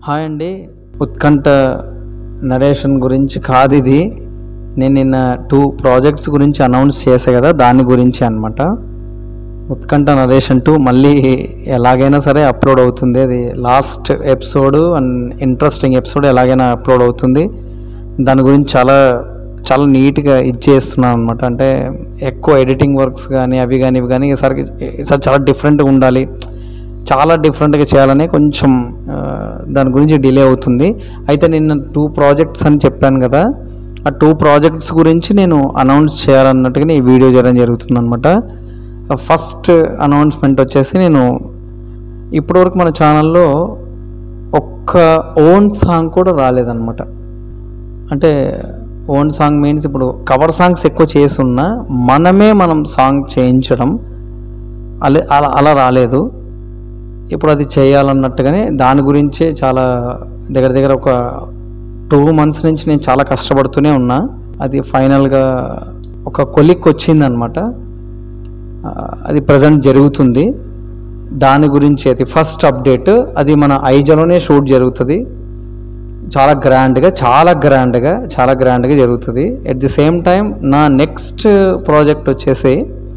hi అండి ఉత్కంఠ narration గురించి కాదు ఇది నేను నిన్న టూ ప్రాజెక్ట్స్ గురించి అనౌన్స్ చేశా కదా దాని గురించి అనమాట ఉత్కంఠ నరేషన్ టూ మళ్ళీ ఎలాగైనా సరే అప్లోడ్ అవుతుంది అది last episode and interesting episode ఎలాగైనా అప్లోడ్ అవుతుంది దాని గురించి చాలా చాలా నీట్గా ఇది చేస్తున్నాను అనమాట అంటే ఎక్కువ ఎడిటింగ్ వర్క్స్ కానీ అవి కానీ ఇవి కానీ ఈసారికి ఈసారి చాలా డిఫరెంట్గా ఉండాలి చాలా డిఫరెంట్గా చేయాలని కొంచెం ఆ, దాని గురించి డిలే అవుతుంది అయితే నిన్న టూ ప్రాజెక్ట్స్ అని చెప్పాను కదా ఆ టూ ప్రాజెక్ట్స్ గురించి నేను అనౌన్స్ చేయాలన్నట్టుగా ఈ వీడియో చేయడం జరుగుతుంది అనమాట ఫస్ట్ అనౌన్స్మెంట్ వచ్చేసి నేను ఇప్పటివరకు మన ఛానల్లో ఒక్క ఓన్ సాంగ్ కూడా రాలేదన్నమాట అంటే ఓన్ సాంగ్ మీన్స్ ఇప్పుడు కవర్ సాంగ్స్ ఎక్కువ చేసి ఉన్నా మనమే మనం సాంగ్ చేయించడం అలా అలా అలా రాలేదు ఇప్పుడు అది చేయాలన్నట్టుగానే దాని గురించే చాలా దగ్గర దగ్గర ఒక టూ మంత్స్ నుంచి నేను చాలా కష్టపడుతూనే ఉన్నా అది ఫైనల్గా ఒక కొలిక్ వచ్చిందనమాట ఆ, అది ప్రజెంట్ జరుగుతుంది దాని గురించి అది ఫస్ట్ అప్డేట్ అది మన ఐజలోనే షూట్ జరుగుతుంది చాలా గ్రాండ్గా చాలా గ్రాండ్గా చాలా గ్రాండ్గా జరుగుతుంది ఎట్ ది సేమ్ టైం నా నెక్స్ట్ ప్రాజెక్ట్ వచ్చేసి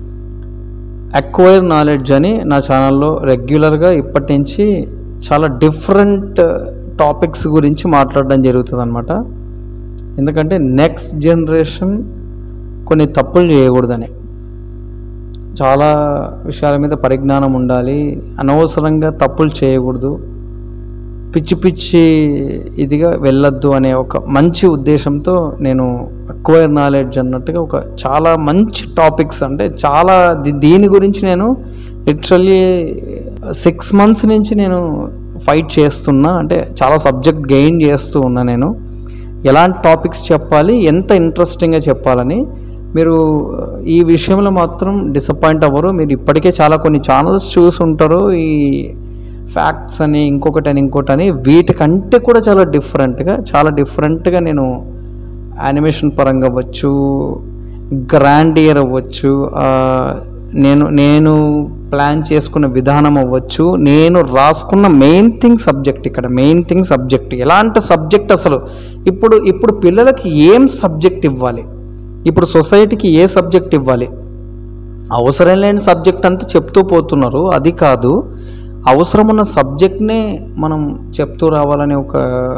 అక్వైర్ నాలెడ్జ్ అని నా ఛానల్లో రెగ్యులర్గా ఇప్పటి నుంచి చాలా డిఫరెంట్ టాపిక్స్ గురించి మాట్లాడడం జరుగుతుంది అనమాట ఎందుకంటే నెక్స్ట్ జనరేషన్ కొన్ని తప్పులు చేయకూడదని చాలా విషయాల మీద పరిజ్ఞానం ఉండాలి అనవసరంగా తప్పులు చేయకూడదు పిచ్చి పిచ్చి ఇదిగా వెళ్ళొద్దు అనే ఒక మంచి ఉద్దేశంతో నేను అక్వైర్ నాలెడ్జ్ అన్నట్టుగా ఒక చాలా మంచి టాపిక్స్ అంటే చాలా ది- దీని గురించి నేను లిటరల్లీ సిక్స్ మంత్స్ నుంచి నేను ఫైట్ చేస్తున్నా అంటే చాలా సబ్జెక్ట్ గెయిన్ చేస్తూ ఉన్నా నేను ఎలాంటి టాపిక్స్ చెప్పాలి ఎంత ఇంట్రెస్టింగ్గా చెప్పాలని మీరు ఈ విషయంలో మాత్రం డిసప్పాయింట్ అవ్వరు మీరు ఇప్పటికే చాలా కొన్ని ఛానల్స్ చూసి ఉంటారు ఈ ఫ్యాక్ట్స్ అని ఇంకొకటి అని ఇంకోటి అని వీటికంటే కూడా చాలా డిఫరెంట్గా చాలా డిఫరెంట్గా నేను యానిమేషన్ పరంగా అవ్వచ్చు గ్రాండ్ ఇయర్ అవ్వచ్చు ఆ, నేను నేను ప్లాన్ చేసుకున్న విధానం అవ్వచ్చు నేను రాసుకున్న మెయిన్ థింగ్ సబ్జెక్ట్ ఇక్కడ మెయిన్ థింగ్ సబ్జెక్ట్ ఎలాంటి సబ్జెక్ట్ అసలు ఇప్పుడు ఇప్పుడు పిల్లలకి ఏం సబ్జెక్ట్ ఇవ్వాలి ఇప్పుడు సొసైటీకి ఏ సబ్జెక్ట్ ఇవ్వాలి అవసరం లేని సబ్జెక్ట్ అంతా చెప్తూ పోతున్నారు అది కాదు అవసరం ఉన్న సబ్జెక్ట్నే మనం చెప్తూ రావాలనే ఒక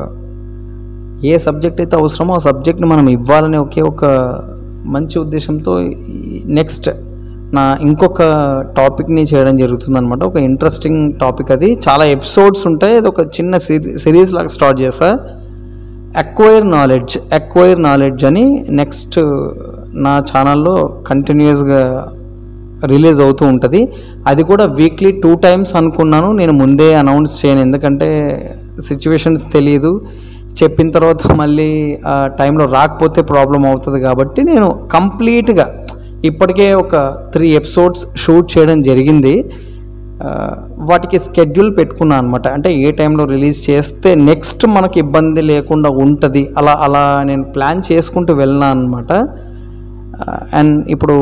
ఏ సబ్జెక్ట్ అయితే అవసరమో ఆ సబ్జెక్ట్ని మనం ఇవ్వాలనే ఒకే ఒక మంచి ఉద్దేశంతో నెక్స్ట్ నా ఇంకొక టాపిక్ని చేయడం జరుగుతుంది అనమాట ఒక ఇంట్రెస్టింగ్ టాపిక్ అది చాలా ఎపిసోడ్స్ ఉంటాయి అది ఒక చిన్న సిరీ సిరీస్ లాగా స్టార్ట్ చేసా అక్వైర్ నాలెడ్జ్ అక్వైర్ నాలెడ్జ్ అని నెక్స్ట్ నా ఛానల్లో కంటిన్యూస్గా రిలీజ్ అవుతూ ఉంటుంది అది కూడా వీక్లీ టూ టైమ్స్ అనుకున్నాను నేను ముందే అనౌన్స్ చేయను ఎందుకంటే సిచ్యువేషన్స్ తెలియదు చెప్పిన తర్వాత మళ్ళీ ఆ టైంలో రాకపోతే ప్రాబ్లం అవుతుంది కాబట్టి నేను కంప్లీట్గా ఇప్పటికే ఒక త్రీ ఎపిసోడ్స్ షూట్ చేయడం జరిగింది ఆ, వాటికి స్కెడ్యూల్ పెట్టుకున్నాను అనమాట అంటే ఏ టైంలో రిలీజ్ చేస్తే నెక్స్ట్ మనకి ఇబ్బంది లేకుండా ఉంటుంది అలా అలా నేను ప్లాన్ చేసుకుంటూ వెళ్ళినా అనమాట అండ్ ఇప్పుడు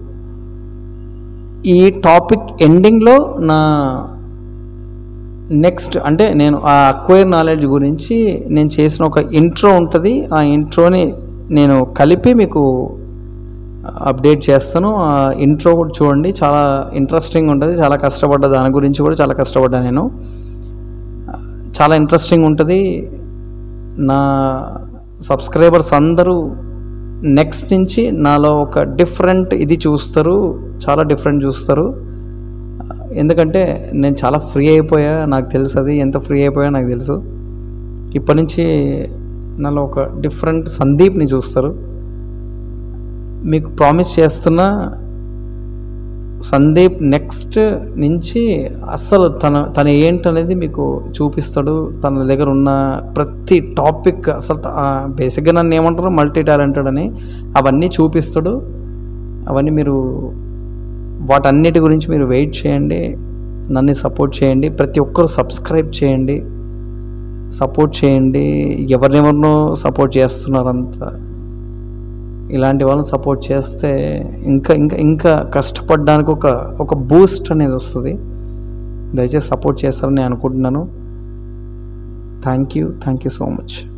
ఈ టాపిక్ ఎండింగ్లో నా నెక్స్ట్ అంటే నేను ఆ అక్వైర్ నాలెడ్జ్ గురించి నేను చేసిన ఒక ఇంట్రో ఉంటుంది ఆ ఇంట్రోని నేను కలిపి మీకు అప్డేట్ చేస్తాను ఆ ఇంట్రో కూడా చూడండి చాలా ఇంట్రెస్టింగ్ ఉంటుంది చాలా కష్టపడ్డా దాని గురించి కూడా చాలా కష్టపడ్డా నేను చాలా ఇంట్రెస్టింగ్ ఉంటుంది నా సబ్స్క్రైబర్స్ అందరూ నెక్స్ట్ నుంచి నాలో ఒక డిఫరెంట్ ఇది చూస్తారు చాలా డిఫరెంట్ చూస్తారు ఎందుకంటే నేను చాలా ఫ్రీ అయిపోయా నాకు తెలుసు అది ఎంత ఫ్రీ అయిపోయా నాకు తెలుసు ఇప్పటి నుంచి నాలో ఒక డిఫరెంట్ సందీప్ని చూస్తారు మీకు ప్రామిస్ చేస్తున్నా సందీప్ నెక్స్ట్ నుంచి అస్సలు తన తన ఏంటనేది మీకు చూపిస్తాడు తన దగ్గర ఉన్న ప్రతి టాపిక్ అసలు బేసిక్గా నన్ను ఏమంటారు మల్టీ టాలెంటెడ్ అని అవన్నీ చూపిస్తాడు అవన్నీ మీరు వాటన్నిటి గురించి మీరు వెయిట్ చేయండి నన్ను సపోర్ట్ చేయండి ప్రతి ఒక్కరు సబ్స్క్రైబ్ చేయండి సపోర్ట్ చేయండి ఎవరినెవరినో సపోర్ట్ చేస్తున్నారు అంతా ఇలాంటి వాళ్ళని సపోర్ట్ చేస్తే ఇంకా ఇంకా ఇంకా కష్టపడడానికి ఒక ఒక బూస్ట్ అనేది వస్తుంది దయచేసి సపోర్ట్ చేస్తారని నేను అనుకుంటున్నాను thank you thank you so much